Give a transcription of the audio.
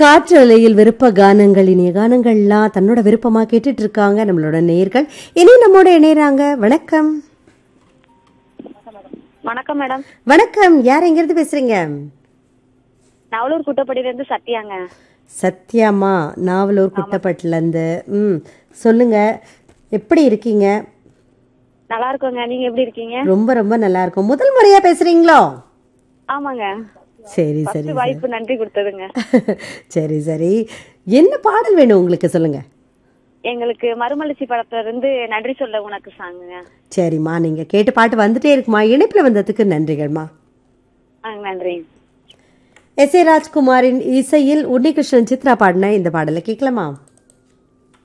காற்றலையில் விருப்ப கானங்கள் இனிய கானங்கள்லாம் தன்னோட விருப்பமா கேட்டுட்டு இருக்காங்க நம்மளோட நேயர்கள் இனி நம்மோட இணையறாங்க வணக்கம் வணக்கம் மேடம் வணக்கம் யார் எங்கிருந்து பேசுறீங்க நவலூர் குட்டப்படியில இருந்து சத்யாங்க சத்யாமா நாவலூர் குட்டப்பட்டுல இருந்து ம் சொல்லுங்க எப்படி இருக்கீங்க நல்லா இருக்கோங்க நீங்க எப்படி இருக்கீங்க ரொம்ப ரொம்ப நல்லா இருக்கும் முதல் முறையா பேசுறீங்களோ ஆமாங்க சரி சரி ஃபர்ஸ்ட் வாய்ப்பு நன்றி கொடுத்ததுங்க சரி சரி என்ன பாடல் வேணும் உங்களுக்கு சொல்லுங்க எங்களுக்கு மறுமலர்ச்சி படத்துல இருந்து நன்றி சொல்ல உனக்கு சாங்குங்க சரிம்மா நீங்க கேட்டு பாட்டு வந்துட்டே இருக்குமா இணைப்புல வந்ததுக்கு நன்றிகள்மா ஆ, நன்றி எஸ் ஏ ராஜ்குமாரின் இசையில் உன்னிகிருஷ்ணன் சித்ரா பாடின இந்த பாடலை கேட்கலாமா